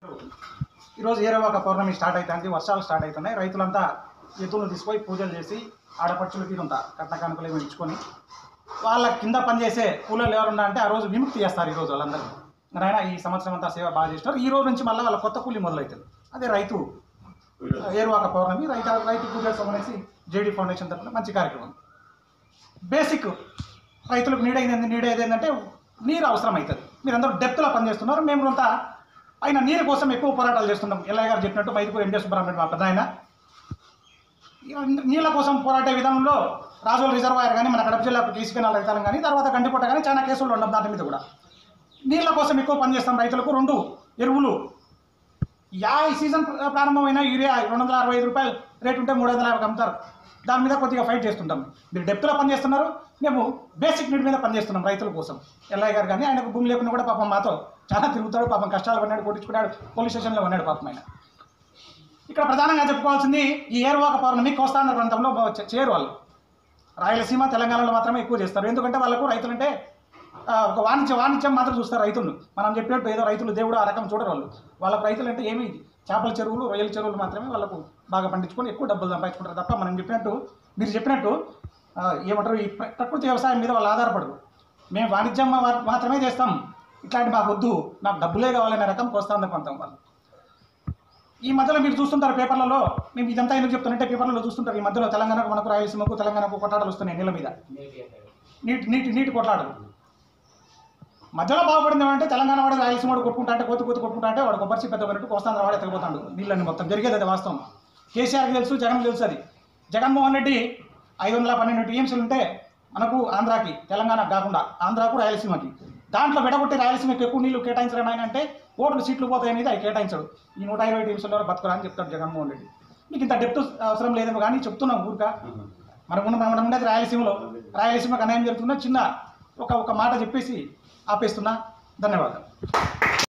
ఈరోజు ఏరవాక పౌర్ణమి స్టార్ట్ అవుతుంది వర్షాలు స్టార్ట్ అవుతున్నాయి రైతులంతా ఎద్దులను తీసుకొని పూజలు చేసి ఆడపడుచులు తీరుంటా కట్న కానుకలు ఏమి ఇచ్చుకొని వాళ్ళ కింద పనిచేసే కూలీలు ఎవరున్నా అంటే ఆ రోజు విముక్తి చేస్తారు ఈ రోజు వాళ్ళందరూ నాయన ఈ సంవత్సరం అంతా సేవ బాగా చేస్తారు ఈ రోజు నుంచి మళ్ళీ వాళ్ళ కొత్త కూలీ మొదలవుతుంది అదే రైతు ఏరువాక పౌర్ణమి రైతు రైతు పూజోత్సవం అనేసి జేడీ ఫౌండేషన్ తరఫున మంచి కార్యక్రమం బేసిక్ రైతులకు నీడైంది నీడేది ఏంటంటే నీరు అవసరం అవుతుంది మీరందరూ డెప్త్లో పనిచేస్తున్నారు మేము కొంత ఆయన నీరు కోసం ఎక్కువ పోరాటాలు చేస్తున్నాం ఎల్లయ్య గారు చెప్పినట్టు మైదుకూరు ఎండే సుబ్రహ్మణ్యం మా పెద్ద ఆయన నీళ్ళ కోసం పోరాడే విధానంలో రాజోల రిజర్వాయర్ కానీ మన కడప జిల్లా టీసీ కెనాల్ రైతాలం కానీ తర్వాత గండికోట కానీ చాలా కేసులు ఉన్నాం దాని మీద కూడా నీళ్ళ కోసం ఎక్కువ పనిచేస్తాం రైతులకు రెండు ఎరువులు యా ఈ సీజన్ ప్రారంభమైన యూరియా రెండు వందల అరవై ఐదు రూపాయలు రేట్ ఉంటే మూడు వందల యాభై అమ్ముతారు దాని మీద కొద్దిగా ఫైట్ చేస్తుంటాం మీరు డెప్త్లో పనిచేస్తున్నారు మేము బేసిక్ నీడ్ మీద పనిచేస్తున్నాం రైతుల కోసం ఎల్ఐ గారు కానీ ఆయనకు భూమి లేకుండా కూడా పాపం మాతో చాలా తిరుగుతాడు పాపం కష్టాలు పడినాడు కొట్టించుకున్నాడు పోలీస్ స్టేషన్లో ఉన్నాడు పాపం ఆయన ఇక్కడ ప్రధానంగా చెప్పుకోవాల్సింది ఈ ఏరువాక పౌర్ణమి కోస్తాంధ్ర ప్రాంతంలో బాగా చే- చేయరు వాళ్ళు రాయలసీమ తెలంగాణలో మాత్రమే ఎక్కువ చేస్తారు ఎందుకంటే వాళ్ళకు రైతులంటే ఆ, ఒక వాణిజ్య వాణిజ్యం మాత్రం చూస్తారు రైతులు మనం చెప్పినట్టు ఏదో రైతులు దేవుడు ఆ రకం చూడరు వాళ్ళు వాళ్ళకు రైతులు అంటే ఏమి చేపల చెరువులు రొయ్యల చెరువులు మాత్రమే వాళ్ళకు బాగా పండించుకొని ఎక్కువ డబ్బులు సంపాదించుకుంటారు తప్ప మనం చెప్పినట్టు మీరు చెప్పినట్టు ఆ, ఏమంటారు ఈ ప్ర- ప్రకృతి వ్యవసాయం మీద వాళ్ళు ఆధారపడరు మేము వాణిజ్యం మా- మాత్రమే చేస్తాం ఇట్లాంటి మాకు వద్దు నాకు డబ్బులే కావాలనే రకం కోస్తాంధ్ర ప్రాంతం వాళ్ళు ఈ మధ్యలో మీరు చూస్తుంటారు పేపర్లలో మేము ఇదంతా ఎందుకు చెప్తానంటే పేపర్లలో చూస్తుంటారు ఈ మధ్యలో తెలంగాణకు మనకు రాయలసీమకు తెలంగాణకు కొట్లాటలు వస్తున్నాయి నీళ్ళ మీద నీటి నీటి నీటి కొట్లాటలు మధ్యలో బాగుపడింది అంటే తెలంగాణ వాడు రాయలసీమ వాడు కొట్టుకుంటా అంటే కోతి కోతి కొట్టుకుంటా అంటే వాడు కొబ్బరి పెద్ద పడినట్టు కోస్తాంధ్ర వాడే తెగిపోతాడు నీళ్ళని మొత్తం జరిగేది అది వాస్తవం కేసీఆర్కి తెలుసు జగన్ తెలుసు అది జగన్మోహన్ రెడ్డి ఐదు వందల పన్నెండు టీఎంసీలు ఉంటే మనకు ఆంధ్రాకి తెలంగాణకు కాకుండా ఆంధ్రాకు రాయలసీమకి దాంట్లో విడగొట్టి రాయలసీమకి ఎక్కువ నీళ్లు కేటాయించడం ఆయన అంటే ఓట్లు సీట్లు పోతాయి అనేది అవి కేటాయించాడు ఈ నూట ఇరవై టీమ్స్లో బతుకురా అని చెప్తాడు జగన్మోహన్ రెడ్డి మీకు ఇంత డెప్త్ అవసరం లేదేమో కానీ చెప్తున్నాం ఊరిక మనం ఉన్న మనం ఉండేది రాయలసీమలో రాయలసీమకు అన్యాయం జరుగుతుందో చిన్న ఒక ఒక మాట చెప్పేసి ఆపేస్తున్నా ధన్యవాదాలు